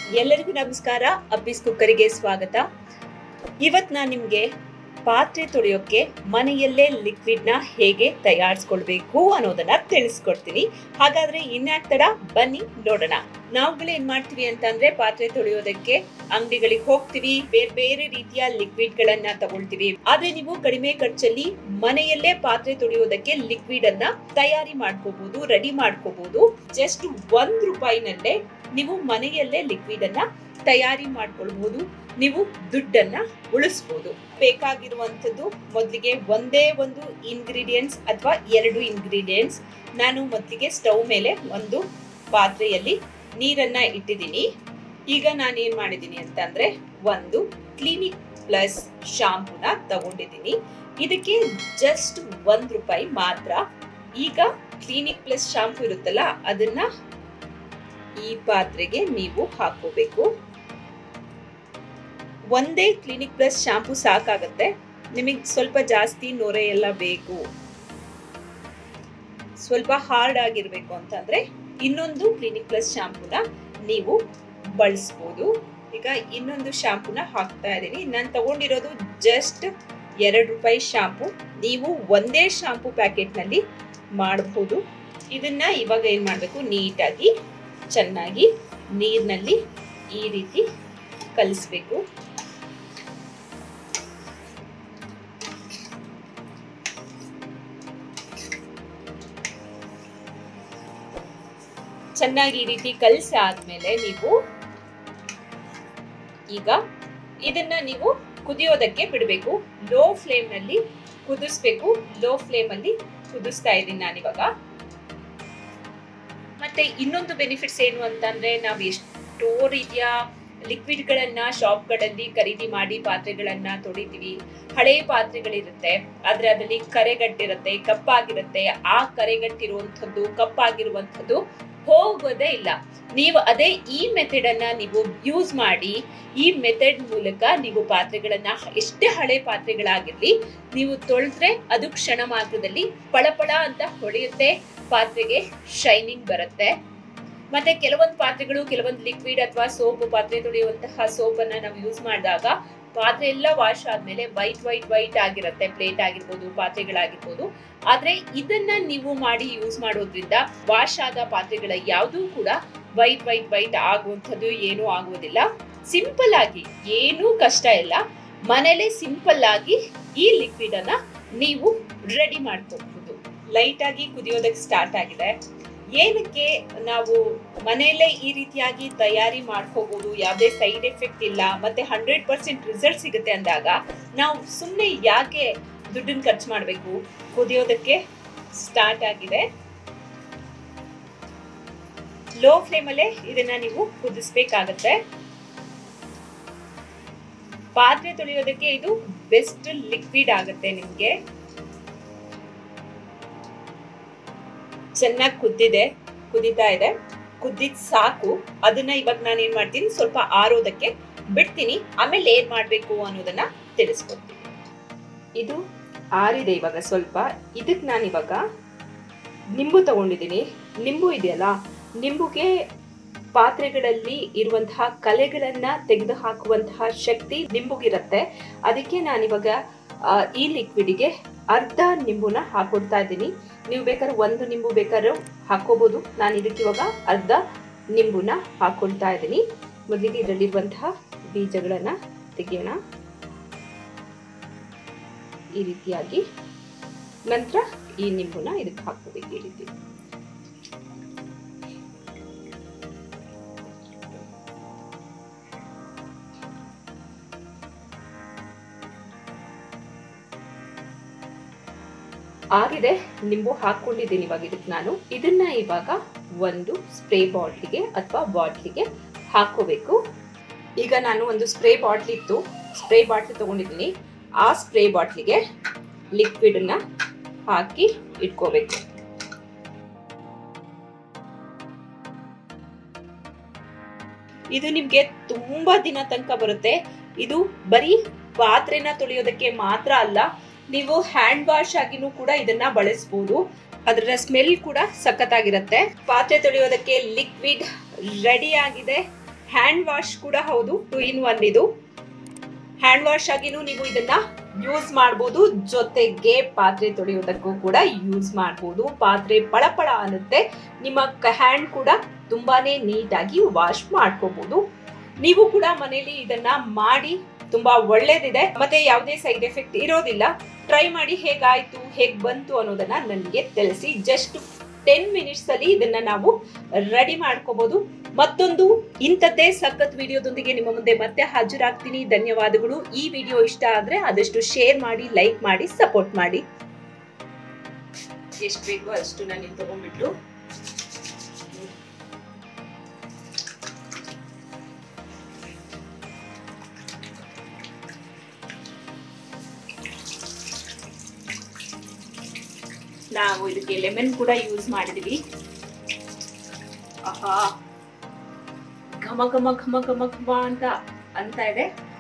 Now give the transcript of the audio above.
ಎಲ್ಲರಿಗೂ ನಮಸ್ಕಾರ ಅಬ್ಬಿಸ್ ಕುಕ್ಕರಿಗೆ ಸ್ವಾಗತ ಇವತ್ತು ನಾನು ನಿಮಗೆ ಪಾತ್ರೆ ತೊಳೆಯೋಕೆ ಮನೆಯಲ್ಲೇ ಲಿಕ್ವಿಡ್ನ ಹೇಗೆ ತಯಾರಿಸ್ಕೊಳ್ಬೇಕು ಅನ್ನೋದನ್ನ ತಿಳಿಸ್ಕೊಡ್ತೀನಿ ಹಾಗಾದ್ರೆ ಇನ್ಯಾಕ್ ತಡ ಬನ್ನಿ ನೋಡೋಣ ನಾವುಗಳು ಏನ್ ಮಾಡ್ತೀವಿ ಅಂತಂದ್ರೆ ಪಾತ್ರೆ ತೊಳೆಯೋದಕ್ಕೆ ಅಂಗಡಿಗಳಿಗೆ ಹೋಗ್ತೀವಿ ಬೇರೆ ಬೇರೆ ರೀತಿಯ ಲಿಕ್ವಿಡ್ ಗಳನ್ನ ತಗೊಳ್ತೀವಿ ಆದ್ರೆ ನೀವು ಕಡಿಮೆ ಖರ್ಚಲ್ಲಿ ಮನೆಯಲ್ಲೇ ಪಾತ್ರೆ ತೊಳೆಯೋದಕ್ಕೆ ಲಿಕ್ವಿಡ್ ಅನ್ನ ತಯಾರಿ ಮಾಡ್ಕೋಬಹುದು ರೆಡಿ ಮಾಡ್ಕೋಬಹುದು ಜಸ್ಟ್ ಒಂದ್ ರೂಪಾಯಿನಲ್ಲೇ ನೀವು ಮನೆಯಲ್ಲೇ ಲಿಕ್ವಿಡ್ ಅನ್ನ ತಯಾರಿ ಮಾಡ್ಕೊಳ್ಬಹುದು ನೀವು ದುಡ್ಡನ್ನ ಉಳಿಸ್ಬೋದು ಬೇಕಾಗಿರುವಂಥದ್ದು ಮೊದಲಿಗೆ ಒಂದೇ ಒಂದು ಇಂಗ್ರೀಡಿಯೆಂಟ್ಸ್ ಅಥವಾ ಎರಡು ಇಂಗ್ರೀಡಿಯೆಂಟ್ಸ್ ನಾನು ಮೊದಲಿಗೆ ಸ್ಟವ್ ಮೇಲೆ ಒಂದು ಪಾತ್ರೆಯಲ್ಲಿ ನೀರನ್ನ ಇಟ್ಟಿದ್ದೀನಿ ಈಗ ನಾನು ಏನ್ ಮಾಡಿದ್ದೀನಿ ಅಂತಂದ್ರೆ ಒಂದು ಕ್ಲಿನಿಕ್ ಪ್ಲಸ್ ಶಾಂಪೂನ ತಗೊಂಡಿದ್ದೀನಿ ಇದಕ್ಕೆ ಜಸ್ಟ್ ಒಂದ್ ರೂಪಾಯಿ ಮಾತ್ರ ಈಗ ಕ್ಲಿನಿಕ್ ಪ್ಲಸ್ ಶಾಂಪೂ ಇರುತ್ತಲ್ಲ ಅದನ್ನ ಈ ಪಾತ್ರೆಗೆ ನೀವು ಹಾಕೋಬೇಕು ಒಂದೇ ಕ್ಲಿನಿಕ್ ಪ್ಲಸ್ ಶಾಂಪೂ ಸಾಕಾಗತ್ತೆ ನಿಮಗೆ ಸ್ವಲ್ಪ ಜಾಸ್ತಿ ನೊರೆ ಎಲ್ಲ ಬೇಕು ಸ್ವಲ್ಪ ಹಾರ್ಡ್ ಆಗಿರ್ಬೇಕು ಅಂತಂದ್ರೆ ಇನ್ನೊಂದು ಕ್ಲಿನಿಕ್ ಪ್ಲಸ್ ಶಾಂಪೂನ ನೀವು ಬಳಸ್ಬೋದು ಈಗ ಇನ್ನೊಂದು ಶಾಂಪೂನ ಹಾಕ್ತಾ ಇದ್ದೀನಿ ನಾನು ತಗೊಂಡಿರೋದು ಜಸ್ಟ್ ಎರಡು ರೂಪಾಯಿ ಶಾಂಪೂ ನೀವು ಒಂದೇ ಶಾಂಪೂ ಪ್ಯಾಕೆಟ್ನಲ್ಲಿ ಮಾಡಬಹುದು ಇದನ್ನ ಇವಾಗ ಏನು ಮಾಡಬೇಕು ನೀಟಾಗಿ ಚೆನ್ನಾಗಿ ನೀರಿನಲ್ಲಿ ಈ ರೀತಿ ಕಲಿಸ್ಬೇಕು ಚೆನ್ನಾಗಿ ಈ ರೀತಿ ಕಲಸಿ ಆದ್ಮೇಲೆ ನೀವು ಈಗ ಇದನ್ನ ನೀವು ಕುದಿಯೋದಕ್ಕೆ ಬಿಡಬೇಕು ಲೋ ಫ್ಲೇಮ್ ನಲ್ಲಿ ಕುದಿಸ್ಬೇಕು ಲೋ ಫ್ಲೇಮ್ ಅಲ್ಲಿ ಕುದಿಸ್ತಾ ಇದ್ದೀನಿ ನಾನಿವಾಗ ಮತ್ತೆ ಇನ್ನೊಂದು ಬೆನಿಫಿಟ್ಸ್ ಏನು ಅಂತಂದ್ರೆ ನಾವು ಎಷ್ಟೋ ರೀತಿಯ ಲಿಕ್ವಿಡ್ಗಳನ್ನ ಶಾಪ್ಗಳಲ್ಲಿ ಖರೀದಿ ಮಾಡಿ ಪಾತ್ರೆಗಳನ್ನ ತೊಳಿತೀವಿ ಹಳೆ ಪಾತ್ರೆಗಳಿರುತ್ತೆ ಆದ್ರೆ ಅದರಲ್ಲಿ ಕರೆಗಟ್ಟಿರುತ್ತೆ ಕಪ್ಪಾಗಿರುತ್ತೆ ಆ ಕರೆಗಟ್ಟಿರುವಂಥದ್ದು ಕಪ್ಪಾಗಿರುವಂಥದ್ದು ಹೋಗೋದೇ ಇಲ್ಲ ನೀವು ಅದೇ ಈ ಮೆಥಡ್ ಅನ್ನ ನೀವು ಯೂಸ್ ಮಾಡಿ ಈ ಮೆಥಡ್ ಮೂಲಕ ನೀವು ಪಾತ್ರೆಗಳನ್ನ ಎಷ್ಟೇ ಹಳೆ ಪಾತ್ರೆಗಳಾಗಿರ್ಲಿ ನೀವು ತೊಳೆದ್ರೆ ಅದು ಕ್ಷಣ ಮಾತ್ರದಲ್ಲಿ ಪಳಪಳ ಅಂತ ಹೊಳೆಯುತ್ತೆ ಪಾತ್ರೆಗೆ ಶೈನಿಂಗ್ ಬರುತ್ತೆ ಮತ್ತೆ ಕೆಲವೊಂದು ಪಾತ್ರೆಗಳು ಕೆಲವೊಂದು ಲಿಕ್ವಿಡ್ ಅಥವಾ ಸೋಪ್ ಪಾತ್ರೆ ತೊಳೆಯುವಂತಹ ಸೋಪ್ ಅನ್ನ ನಾವು ಯೂಸ್ ಮಾಡಿದಾಗ ಪಾತ್ರೆ ಎಲ್ಲ ವಾಶ್ ಆದ್ಮೇಲೆ ವೈಟ್ ವೈಟ್ ವೈಟ್ ಆಗಿರುತ್ತೆ ಪ್ಲೇಟ್ ಆಗಿರ್ಬೋದು ಪಾತ್ರೆಗಳಾಗಿರ್ಬೋದು ಆದ್ರೆ ಇದನ್ನ ನೀವು ಮಾಡಿ ಯೂಸ್ ಮಾಡೋದ್ರಿಂದ ವಾಶ್ ಆದ ಪಾತ್ರೆಗಳ ಯಾವುದೂ ಕೂಡ ವೈಟ್ ವೈಟ್ ವೈಟ್ ಆಗುವಂಥದ್ದು ಏನೂ ಆಗೋದಿಲ್ಲ ಸಿಂಪಲ್ ಆಗಿ ಏನೂ ಕಷ್ಟ ಇಲ್ಲ ಮನೇಲೆ ಸಿಂಪಲ್ ಆಗಿ ಈ ಲಿಕ್ವಿಡ್ ಅನ್ನ ನೀವು ರೆಡಿ ಮಾಡ್ಕೋಬಹುದು ಲೈಟ್ ಆಗಿ ಕುದಿಯೋದಕ್ಕೆ ಸ್ಟಾರ್ಟ್ ಆಗಿದೆ ಏನಕ್ಕೆ ನಾವು ಮನೆಯಲ್ಲೇ ಈ ರೀತಿಯಾಗಿ ತಯಾರಿ ಮಾಡ್ಕೋಬಹುದು ಯಾವುದೇ ಸೈಡ್ ಎಫೆಕ್ಟ್ ಇಲ್ಲ ಮತ್ತೆ ಹಂಡ್ರೆಡ್ ಪರ್ಸೆಂಟ್ ರಿಸಲ್ಟ್ ಸಿಗುತ್ತೆ ಅಂದಾಗ ನಾವು ಸುಮ್ಮನೆ ಯಾಕೆ ದುಡ್ಡನ್ನ ಖರ್ಚು ಮಾಡಬೇಕು ಕುದಿಯೋದಕ್ಕೆ ಸ್ಟಾರ್ಟ್ ಆಗಿದೆ ಲೋ ಫ್ಲೇಮಲ್ಲೇ ಇದನ್ನ ನೀವು ಕುದಿಸ್ಬೇಕಾಗತ್ತೆ ಪಾತ್ರೆ ತೊಳೆಯೋದಕ್ಕೆ ಇದು ಬೆಸ್ಟ್ ಲಿಕ್ವಿಡ್ ಆಗುತ್ತೆ ನಿಮ್ಗೆ ಚೆನ್ನಾಗಿ ಕುದ್ದಿದೆ ಕುದಿತಾ ಇದೆ ಕುದ್ದಿದ್ ಸಾಕು ಅದನ್ನ ಇವಾಗ ನಾನು ಏನ್ ಮಾಡ್ತೀನಿ ಸ್ವಲ್ಪ ಆರೋದಕ್ಕೆ ಬಿಡ್ತೀನಿ ಆಮೇಲೆ ಏನ್ ಮಾಡ್ಬೇಕು ಅನ್ನೋದನ್ನ ತಿಳಿಸ್ಕೊಡ್ತೀನಿ ಇದು ಆರಿದೆ ಇವಾಗ ಸ್ವಲ್ಪ ಇದಕ್ಕೆ ನಾನು ಇವಾಗ ನಿಂಬು ತಗೊಂಡಿದ್ದೀನಿ ನಿಂಬು ಇದೆಯಲ್ಲ ನಿಂಬುಗೆ ಪಾತ್ರೆಗಳಲ್ಲಿ ಇರುವಂತಹ ಕಲೆಗಳನ್ನ ತೆಗೆದು ಹಾಕುವಂತಹ ಶಕ್ತಿ ನಿಂಬುಗಿರುತ್ತೆ ಅದಕ್ಕೆ ನಾನಿವಾಗ ಈ ಲಿಕ್ವಿಡ್ಗೆ ಅರ್ಧ ನಿಂಬುನ ಹಾಕೊಡ್ತಾ ಇದ್ದೀನಿ ನೀವು ಬೇಕಾದ್ರೆ ಒಂದು ನಿಂಬು ಬೇಕಾದ್ರೆ ಹಾಕೋಬಹುದು ನಾನು ಇದಕ್ಕೆ ಇವಾಗ ಅರ್ಧ ನಿಂಬುನ ಹಾಕೊಳ್ತಾ ಇದ್ದೀನಿ ಮೊದಲಿಗೆ ಇದರಲ್ಲಿರುವಂತಹ ಬೀಜಗಳನ್ನ ತೆಗೆಯೋಣ ಈ ರೀತಿಯಾಗಿ ನಂತರ ಈ ನಿಂಬುನ ಇದಕ್ಕೆ ಹಾಕೋಬೇಕು ಈ ರೀತಿ ಆಗಿದೆ ನಿಂಬು ಹಾಕೊಂಡಿದ್ದೀನಿ ಇವಾಗ ಇದಕ್ಕೆ ನಾನು ಇದನ್ನ ಇವಾಗ ಒಂದು ಸ್ಪ್ರೇ ಬಾಟ್ಲಿಗೆ ಅಥವಾ ಬಾಟ್ಲಿಗೆ ಹಾಕೋಬೇಕು ಈಗ ನಾನು ಒಂದು ಸ್ಪ್ರೇ ಬಾಟ್ಲಿ ಇತ್ತು ಸ್ಪ್ರೇ ಬಾಟ್ಲಿ ತಗೊಂಡಿದ್ದೀನಿ ಆ ಸ್ಪ್ರೇ ಬಾಟ್ಲಿಗೆ ಲಿಕ್ವಿಡನ್ನ ಹಾಕಿ ಇಟ್ಕೋಬೇಕು ಇದು ನಿಮ್ಗೆ ತುಂಬಾ ದಿನ ತನಕ ಬರುತ್ತೆ ಇದು ಬರೀ ಪಾತ್ರೆನ ತೊಳೆಯೋದಕ್ಕೆ ಮಾತ್ರ ಅಲ್ಲ ನೀವು ಹ್ಯಾಂಡ್ ವಾಶ್ ಆಗಿನೂ ಕೂಡ ಇದನ್ನ ಬಳಸಬಹುದು ಅದರ ಸ್ಮೆಲ್ ಕೂಡ ಸಖತ್ತಾಗಿರುತ್ತೆ ಪಾತ್ರೆ ತೊಳೆಯೋದಕ್ಕೆ ಲಿಕ್ವಿಡ್ ರೆಡಿ ಆಗಿದೆ ಹ್ಯಾಂಡ್ ವಾಶ್ ಕೂಡ ಹೌದು ಟು ಇನ್ ಒನ್ ಇದು ಹ್ಯಾಂಡ್ ವಾಶ್ ಆಗಿನೂ ನೀವು ಇದನ್ನ ಯೂಸ್ ಮಾಡಬಹುದು ಜೊತೆಗೆ ಪಾತ್ರೆ ತೊಳೆಯೋದಕ್ಕೂ ಕೂಡ ಯೂಸ್ ಮಾಡಬಹುದು ಪಾತ್ರೆ ಪಳಪಳ ಅನ್ನುತ್ತೆ ನಿಮ್ಮ ಹ್ಯಾಂಡ್ ಕೂಡ ತುಂಬಾನೇ ನೀಟಾಗಿ ವಾಶ್ ಮಾಡ್ಕೋಬಹುದು ನೀವು ಕೂಡ ಮನೆಯಲ್ಲಿ ಇದನ್ನ ಮಾಡಿ ತುಂಬಾ ಒಳ್ಳೇದಿದೆ ಮತ್ತೆ ಯಾವುದೇ ಸೈಡ್ ಎಫೆಕ್ಟ್ ಇರೋದಿಲ್ಲ ಟ್ರೈ ಮಾಡಿ ಹೇಗಾಯ್ತು ಹೇಗ್ ಬಂತು ಅನ್ನೋದನ್ನ ನನಗೆ ತಿಳಿಸಿ ಜಸ್ಟ್ ಟೆನ್ ಮಿನಿಟ್ಸ್ ಅಲ್ಲಿ ಇದನ್ನ ನಾವು ರೆಡಿ ಮಾಡ್ಕೋಬಹುದು ಮತ್ತೊಂದು ಇಂಥದ್ದೇ ಸಖತ್ ವಿಡಿಯೋದೊಂದಿಗೆ ನಿಮ್ಮ ಮುಂದೆ ಮತ್ತೆ ಹಾಜರಾಗ್ತೀನಿ ಧನ್ಯವಾದಗಳು ಈ ವಿಡಿಯೋ ಇಷ್ಟ ಆದ್ರೆ ಆದಷ್ಟು ಶೇರ್ ಮಾಡಿ ಲೈಕ್ ಮಾಡಿ ಸಪೋರ್ಟ್ ಮಾಡಿ ಎಷ್ಟು ಬೇಕೋ ಅಷ್ಟು ನಾನು ಇಲ್ಲಿ ತಗೊಂಡ್ಬಿಟ್ಟು ನಾವು ಇದಕ್ಕೆ ಲೆಮನ್ ಕೂಡ ಯೂಸ್ ಮಾಡಿದ್ವಿ ಆಹಾ ಘಮ ಘಮ ಘಮ ಘಮ ಘಮ ಅಂತ ಅಂತ ಇದೆ